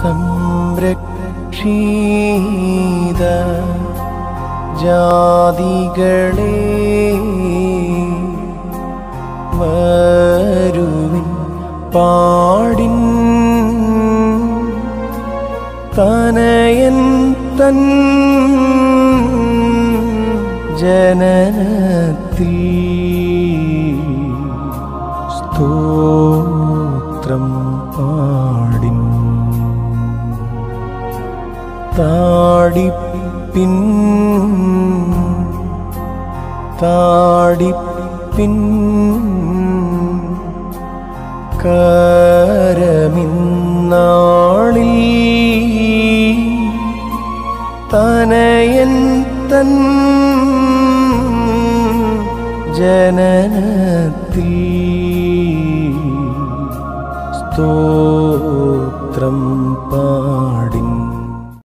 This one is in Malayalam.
സംരക്ഷീത ജാതികളെ വരുവിൻ പാടിൻ തനയൻ തൻ ജനനത്തിൽ സ്തോത്രം പാടിൻ താടിപ്പിൻ താടിപ്പിൻ കരമിന്നാളിൽ തനയൻ തൻ ജനനത്തിൽ സ്തോത്രം പാടി